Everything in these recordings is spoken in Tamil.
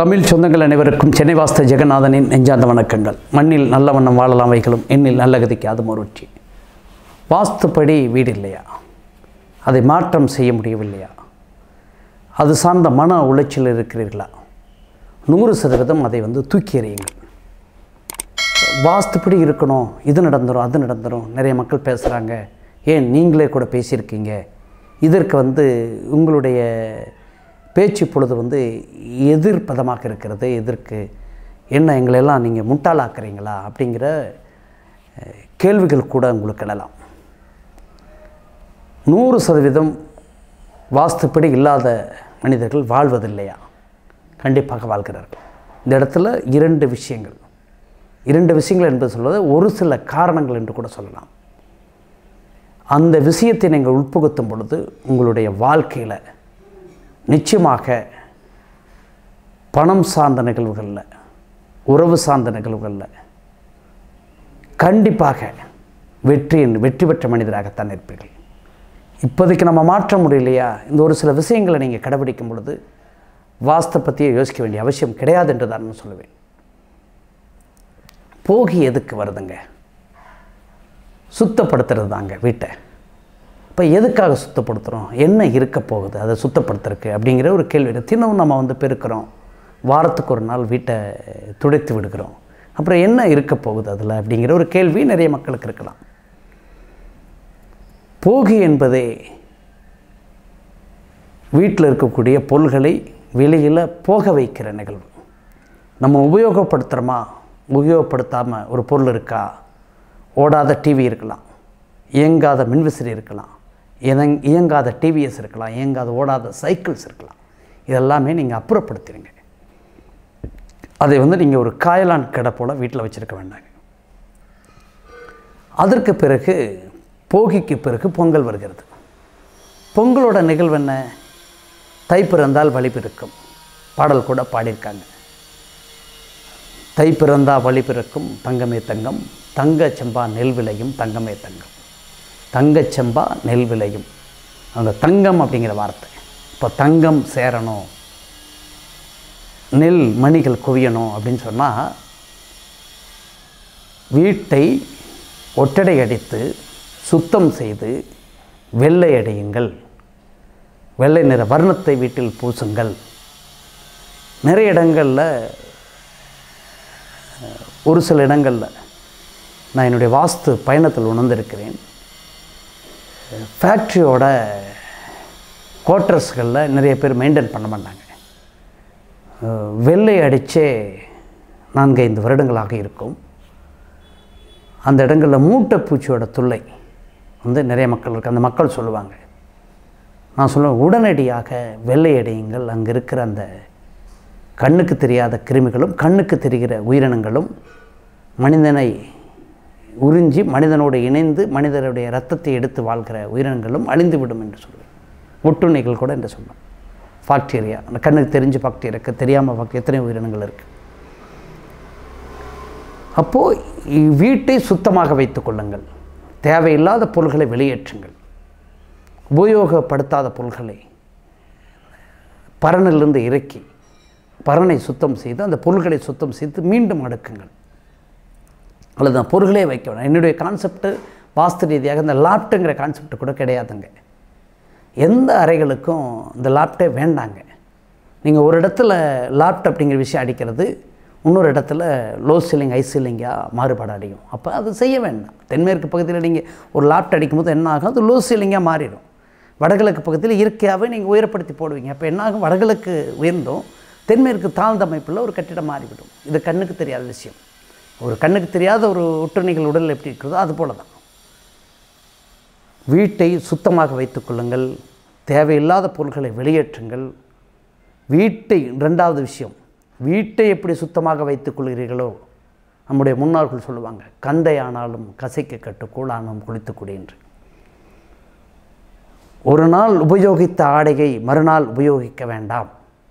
தமிழ் சொந்தங்கள் அனைவருக்கும் சென்னை வாஸ்த ஜெகநாதனின் நெஞ்சார்ந்த வணக்கங்கள் மண்ணில் நல்ல வண்ணம் வாழலாம் வைகளும் எண்ணில் நல்ல கதிக்கு அது மறுச்சி வாஸ்துப்படி வீடு இல்லையா அதை மாற்றம் செய்ய முடியவில்லையா அது சார்ந்த மன உளைச்சல் இருக்கிறீர்களா நூறு சதவீதம் அதை வந்து தூக்கி எறியுங்கள் வாஸ்துப்படி இருக்கணும் இது நடந்துடும் அது நடந்துடும் நிறைய மக்கள் பேசுகிறாங்க ஏன் நீங்களே கூட பேசியிருக்கீங்க இதற்கு வந்து உங்களுடைய பேச்சு பொழுது வந்து எதிர்ப்பதமாக இருக்கிறது எதற்கு என்ன எங்களெல்லாம் நீங்கள் முட்டாளாக்குறீங்களா அப்படிங்கிற அஹ், கேள்விகள் கூட உங்களுக்கு எழலாம் நூறு சதவீதம் வாஸ்துப்படி இல்லாத மனிதர்கள் வாழ்வதில்லையா கண்டிப்பாக வாழ்கிறார்கள் இந்த இடத்துல இரண்டு விஷயங்கள் இரண்டு விஷயங்கள் என்பது சொல்வது ஒரு சில காரணங்கள் என்று கூட சொல்லலாம் அந்த விஷயத்தை நீங்கள் உட்புகுத்தும் பொழுது உங்களுடைய வாழ்க்கையில் நிச்சயமாக பணம் சார்ந்த நிகழ்வுகளில் உறவு சார்ந்த நிகழ்வுகளில் கண்டிப்பாக வெற்றி வெற்றி பெற்ற மனிதராகத்தான் இருப்பீர்கள் இப்போதைக்கு நம்ம மாற்ற முடியலையா இந்த ஒரு சில விஷயங்களை நீங்கள் கடைபிடிக்கும் பொழுது வாஸ்தை பற்றியே யோசிக்க வேண்டிய அவசியம் கிடையாது என்று தான் நான் சொல்லுவேன் போகி எதுக்கு வருதுங்க சுத்தப்படுத்துறது தாங்க வீட்டை இப்போ எதுக்காக சுத்தப்படுத்துகிறோம் என்ன இருக்க போகுது அதை சுத்தப்படுத்துறதுக்கு அப்படிங்கிற ஒரு கேள்வி தினமும் நம்ம வந்து பெருக்கிறோம் வாரத்துக்கு ஒரு நாள் வீட்டை துடைத்து விடுகிறோம் அப்புறம் என்ன இருக்க போகுது அதில் அப்படிங்கிற ஒரு கேள்வி நிறைய மக்களுக்கு இருக்கலாம் போகி என்பதே வீட்டில் இருக்கக்கூடிய பொருள்களை வெளியில் போக வைக்கிற நிகழ்வு நம்ம உபயோகப்படுத்துகிறோமா உபயோகப்படுத்தாமல் ஒரு பொருள் இருக்கா ஓடாத டிவி இருக்கலாம் இயங்காத மின்விசிறி இருக்கலாம் இயங் இயங்காத டிவிஎஸ் இருக்கலாம் இயங்காத ஓடாத சைக்கிள்ஸ் இருக்கலாம் இதெல்லாமே நீங்கள் அப்புறப்படுத்திடுங்க அதை வந்து நீங்கள் ஒரு காயலான் கடை போல் வீட்டில் வச்சுருக்க வேண்டாங்க அதற்கு பிறகு போகிக்கு பிறகு பொங்கல் வருகிறது பொங்கலோட நிகழ்வு என்ன தை பிறந்தால் வழி பிறக்கும் பாடல் கூட பாடியிருக்காங்க தை பிறந்தா வழி பிறக்கும் தங்கமே தங்கம் தங்கச் செம்பா நெல் விளையும் தங்கமே தங்கம் தங்கச் செம்பா நெல் விளையும் அந்த தங்கம் அப்படிங்கிற வார்த்தை இப்போ தங்கம் சேரணும் நெல் மணிகள் குவியணும் அப்படின்னு சொன்னால் வீட்டை ஒட்டடை அடித்து சுத்தம் செய்து வெள்ளை அடையுங்கள் வெள்ளை நிற வர்ணத்தை வீட்டில் பூசுங்கள் நிறைய இடங்களில் ஒரு சில இடங்களில் நான் என்னுடைய வாஸ்து பயணத்தில் உணர்ந்திருக்கிறேன் ஃபேக்ட்ரியோட குவார்ட்டர்ஸ்களில் நிறைய பேர் மெயின்டைன் பண்ண மாட்டாங்க அஹ் வெள்ளை அடித்தே நான்கு ஐந்து வருடங்களாக இருக்கும் அந்த இடங்களில் மூட்டைப்பூச்சியோட தொல்லை வந்து நிறைய மக்கள் இருக்குது அந்த மக்கள் சொல்லுவாங்க நான் சொல்லுவேன் உடனடியாக வெள்ளை அடியுங்கள் அங்கே இருக்கிற அந்த கண்ணுக்கு தெரியாத கிருமிகளும் கண்ணுக்கு தெரிகிற உயிரினங்களும் மனிதனை உறிஞ்சி மனிதனோடு இணைந்து மனிதனுடைய ரத்தத்தை எடுத்து வாழ்கிற உயிரினங்களும் அழிந்துவிடும் என்று சொல்லுவேன் ஒட்டுண்ணிகள் கூட என்று சொல்லுவேன் பாக்டீரியா அந்த கண்ணுக்கு தெரிஞ்சு பாக்டீரியா இருக்குது தெரியாமல் பாக்டீரியா எத்தனை உயிரினங்கள் இருக்குது அப்போது வீட்டை சுத்தமாக வைத்துக் கொள்ளுங்கள் தேவையில்லாத பொருள்களை வெளியேற்றுங்கள் உபயோகப்படுத்தாத பொருள்களை பரனிலிருந்து இறக்கி பரனை சுத்தம் செய்து அந்த பொருள்களை சுத்தம் செய்து மீண்டும் அடுக்குங்கள் அல்லது அந்த பொருள்களே வைக்க வேண்டாம் என்னுடைய கான்செப்ட்டு வாஸ்து ரீதியாக இந்த லாப்ட்டுங்கிற கான்செப்ட் கூட கிடையாதுங்க எந்த அறைகளுக்கும் இந்த லாப்டே வேண்டாங்க நீங்கள் ஒரு இடத்துல லாப்ட் அப்படிங்கிற விஷயம் அடிக்கிறது இன்னொரு இடத்துல லோ சீலிங் ஹை சீலிங்காக மாறுபாடு அடையும் அப்போ அது செய்ய வேண்டாம் தென்மேற்கு பகுதியில் நீங்கள் ஒரு லாப்ட் அடிக்கும்போது என்ன ஆகும் அது லோ சீலிங்காக மாறிடும் வடகிழக்கு பக்கத்தில் இயற்கையாகவே நீங்கள் உயரப்படுத்தி போடுவீங்க அப்போ என்ன ஆகும் வடகிழக்கு உயர்ந்தும் தென்மேற்கு தாழ்ந்த அமைப்பில் ஒரு கட்டிடம் மாறிவிடும் இது கண்ணுக்கு தெரியாத விஷயம் ஒரு கண்ணுக்கு தெரியாத ஒரு ஒட்டுண்ணிகள் உடல் எப்படி இருக்கிறதோ அது போல தான் வீட்டை சுத்தமாக வைத்துக்கொள்ளுங்கள் தேவையில்லாத பொருட்களை வெளியேற்றுங்கள் வீட்டை ரெண்டாவது விஷயம் வீட்டை எப்படி சுத்தமாக வைத்துக் கொள்கிறீர்களோ நம்முடைய முன்னோர்கள் சொல்லுவாங்க கந்தை ஆனாலும் கசைக்கு கட்டு கூழானும் குளித்துக்குடி என்று ஒரு நாள் உபயோகித்த ஆடையை மறுநாள் உபயோகிக்க வேண்டாம்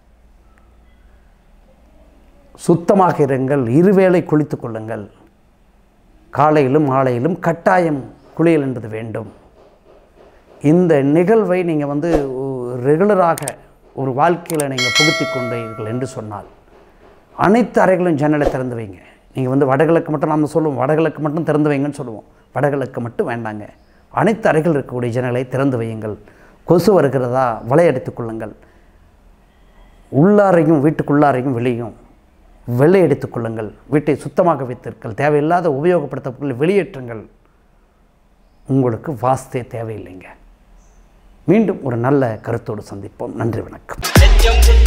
சுத்தமாக இருங்கள் இருவேளை குளித்துக் கொள்ளுங்கள் காலையிலும் மாலையிலும் கட்டாயம் குளியல் என்பது வேண்டும் இந்த நிகழ்வை நீங்கள் வந்து ரெகுலராக ஒரு வாழ்க்கையில் நீங்கள் புகுத்தி கொண்டீர்கள் என்று சொன்னால் அனைத்து அறைகளும் ஜன்னலை திறந்து வைங்க நீங்கள் வந்து வடகிழக்கு மட்டும் நாம் சொல்லுவோம் வடகிழக்கு மட்டும் திறந்து வைங்கன்னு சொல்லுவோம் வடகிழக்கு மட்டும் வேண்டாங்க அனைத்து அறைகள் இருக்கக்கூடிய ஜன்னலை திறந்து வையுங்கள் கொசு வருகிறதா வலையடித்துக் கொள்ளுங்கள் உள்ளாரையும் வீட்டுக்குள்ளாரையும் வெளியும் வெள்ளை அடித்துக் கொள்ளுங்கள் வீட்டை சுத்தமாக வைத்திருங்கள் தேவையில்லாத உபயோகப்படுத்த பொருளை வெளியேற்றுங்கள் உங்களுக்கு வாஸ்தே தேவையில்லைங்க மீண்டும் ஒரு நல்ல கருத்தோடு சந்திப்போம் நன்றி வணக்கம் நெஞ்சம்